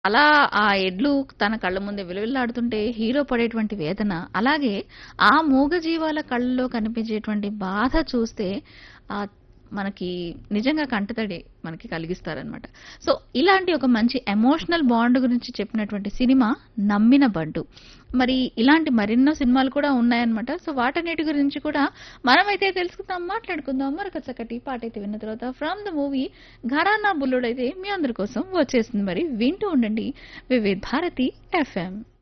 అలా ఆ ఎడ్లు తన కళ్ళ ముందే విలువిల్లాడుతుంటే హీరో పడేటువంటి వేదన, అలాగే ఆ మూగజీవాల కళ్ళలో కనిపించేటువంటి బాధ చూస్తే ఆహ్, మనకి నిజంగా కంటతడి మనకి కలిగిస్తారనమాట. సో, ఇలాంటి ఒక మంచి ఎమోషనల్ బాండ్ గురించి చెప్పినటువంటి సినిమా 'నమ్మిన బంటు'. మరి ఇలాంటి మరెన్నో సినిమాలు కూడా ఉన్నాయన్నమాట. సో, వాటన్నిటి గురించి కూడా మనమైతే తెలుసుకుందాం, మాట్లాడుకుందాం. మరొక చక్కటి పాటైతే విన్న తర్వాత ఫ్రమ్ ద మూవీ 'ఘరానా బుల్లోడైతే మీ అందరి కోసం వచ్చేస్తుంది మరి. వింటూ ఉండండి వివిధ్ భారతి ఎఫ్ఎం.